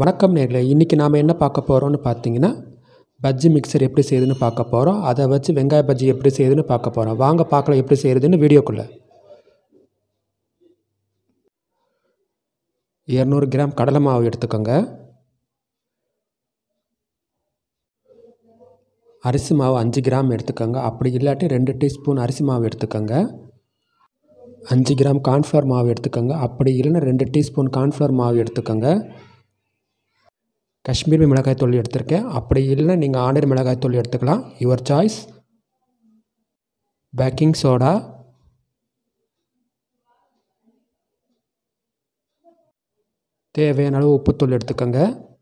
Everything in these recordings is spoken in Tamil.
வணக்கம் நேர்களே இன்றைக்கி நாம் என்ன பார்க்க போகிறோம்னு பார்த்தீங்கன்னா பஜ்ஜி மிக்சர் எப்படி செய்யுதுன்னு பார்க்க போகிறோம் அதை வச்சு வெங்காய பஜ்ஜி எப்படி செய்யுதுன்னு பார்க்க போகிறோம் வாங்க பார்க்கலாம் எப்படி செய்கிறதுன்னு வீடியோக்குள்ளே இரநூறு கிராம் கடலை மாவு எடுத்துக்கோங்க அரிசி மாவு அஞ்சு கிராம் எடுத்துக்கோங்க அப்படி இல்லாட்டி ரெண்டு டீஸ்பூன் அரிசி மாவு எடுத்துக்கோங்க அஞ்சு கிராம் கார்ன்ஃப்ளவர் மாவு எடுத்துக்கோங்க அப்படி இல்லைன்னா ரெண்டு டீஸ்பூன் கார்ன்ஃப்ளவர் மாவு எடுத்துக்கோங்க காஷ்மீரி மிளகாய் தூள் எடுத்திருக்கேன் அப்படி இல்லைன்னா நீங்கள் ஆர்டர் மிளகாய் தூள் எடுத்துக்கலாம் யுவர் சாய்ஸ் பேக்கிங் சோடா தேவையான அளவு உப்புத்தூள் எடுத்துக்கோங்க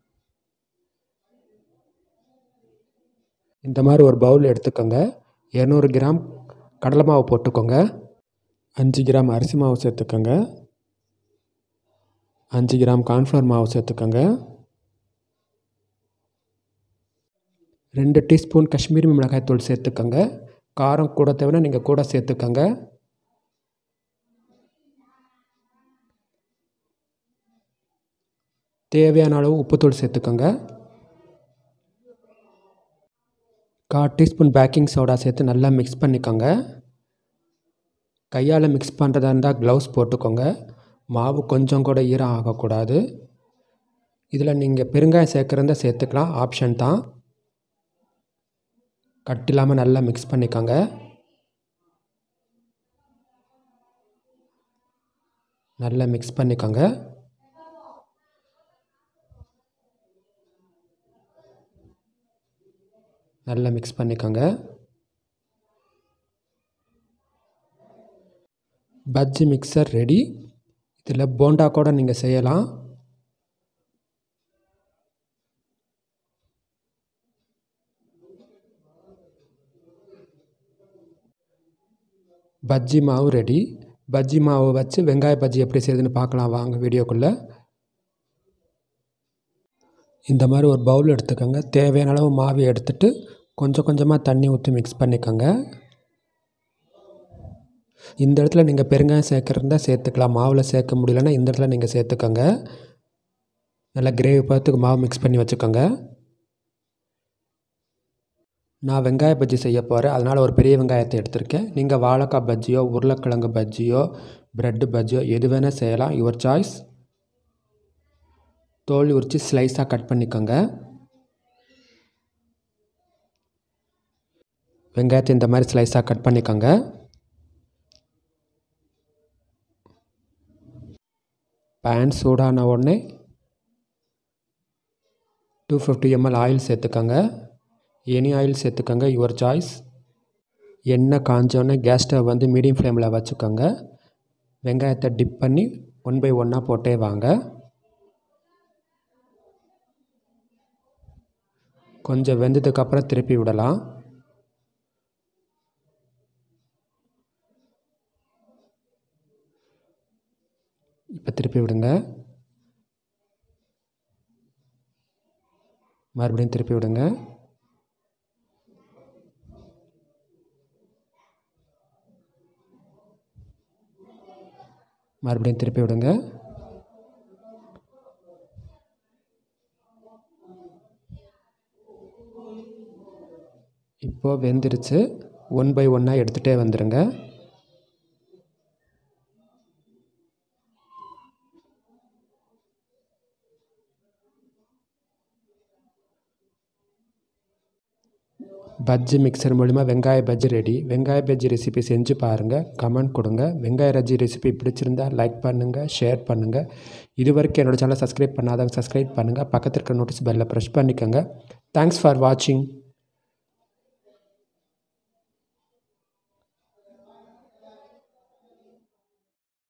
இந்த மாதிரி ஒரு பவுல் எடுத்துக்கோங்க இரநூறு கிராம் கடலை மாவு போட்டுக்கோங்க அஞ்சு கிராம் அரிசி மாவு சேர்த்துக்கோங்க அஞ்சு கிராம் கார்ன்ஃப்ளவர் மாவு சேர்த்துக்கோங்க ரெண்டு டீஸ்பூன் காஷ்மீரி மிளகாய் தூள் சேர்த்துக்கோங்க காரம் கூட தேவைன்னா நீங்கள் கூட சேர்த்துக்கோங்க தேவையான அளவு உப்புத்தூள் சேர்த்துக்கோங்க கால் டீஸ்பூன் பேக்கிங் சோடா சேர்த்து நல்லா மிக்ஸ் பண்ணிக்கோங்க கையால் மிக்ஸ் பண்ணுறதா இருந்தால் க்ளவுஸ் போட்டுக்கோங்க மாவு கொஞ்சம் கூட ஈரம் ஆகக்கூடாது இதில் நீங்கள் பெருங்காயம் சேர்க்குறத சேர்த்துக்கலாம் ஆப்ஷன் தான் கட்டில்லாமல் நல்லா மிக்ஸ் பண்ணிக்கோங்க நல்லா மிக்ஸ் பண்ணிக்கோங்க நல்லா மிக்ஸ் பண்ணிக்கோங்க பஜ்ஜி மிக்சர் ரெடி இதில் போண்டா கூட நீங்கள் செய்யலாம் பஜ்ஜி மாவு ரெடி பஜ்ஜி மாவு வச்சு வெங்காய பஜ்ஜி எப்படி செய்யுதுன்னு பார்க்கலாம் வாங்க வீடியோக்குள்ளே இந்த மாதிரி ஒரு பவுல் எடுத்துக்கோங்க தேவையான அளவு மாவு எடுத்துட்டு கொஞ்சம் கொஞ்சமாக தண்ணி ஊற்றி மிக்ஸ் பண்ணிக்கோங்க இந்த இடத்துல நீங்கள் பெருங்காயம் சேர்க்குறதா சேர்த்துக்கலாம் மாவில் சேர்க்க முடியலன்னா இந்த இடத்துல நீங்கள் சேர்த்துக்கோங்க நல்லா கிரேவி பார்த்து மாவு மிக்ஸ் பண்ணி வச்சுக்கோங்க நான் வெங்காய பஜ்ஜி செய்ய போகிறேன் அதனால் ஒரு பெரிய வெங்காயத்தை எடுத்திருக்கேன் நீங்கள் வாழைக்காய் பஜ்ஜியோ உருளைக்கிழங்கு பஜ்ஜியோ ப்ரெட்டு பஜ்ஜியோ எது வேணால் செய்யலாம் யுவர் சாய்ஸ் தோல் உரித்து ஸ்லைஸாக கட் பண்ணிக்கோங்க வெங்காயத்தை இந்த மாதிரி ஸ்லைஸாக கட் பண்ணிக்கோங்க பேன் சூடான உடனே டூ ஃபிஃப்டி எம்எல் ஆயில் சேர்த்துக்கோங்க எனி ஆயில் சேர்த்துக்கோங்க யுவர் சாய்ஸ் எண்ணெய் காஞ்சோடனே கேஸ் ஸ்டவ் வந்து மீடியம் ஃப்ளேமில் வச்சுக்கோங்க வெங்காயத்தை டிப் பண்ணி ஒன் பை ஒன்னாக போட்டே வாங்க கொஞ்சம் வெந்ததுக்கப்புறம் திருப்பி விடலாம் இப்போ திருப்பி விடுங்க மறுபடியும் திருப்பி விடுங்க மறுபடியும் திருப்பி விடுங்க இப்போது வெந்துருச்சு ஒன் பை ஒன்னாக எடுத்துகிட்டே வந்துடுங்க பஜ்ஜி மிக்சர் மூலிமா வெங்காய பஜ்ஜி ரெடி வெங்காய பஜ்ஜி ரெசிபி செஞ்சு பாருங்கள் கமெண்ட் கொடுங்க வெங்காய பஜ்ஜி ரெசிபி பிடிச்சிருந்தா லைக் பண்ணுங்கள் ஷேர் பண்ணுங்கள் இது வரைக்கும் என்னோடய சேனலை சப்ஸ்கிரைப் பண்ணாதவங்க சப்ஸ்கிரைப் பண்ணுங்கள் பக்கத்தில் இருக்கிற நோட்டீஸ் பெல்லை ப்ரெஷ் பண்ணிக்கோங்க தேங்க்ஸ் ஃபார் வாட்சிங்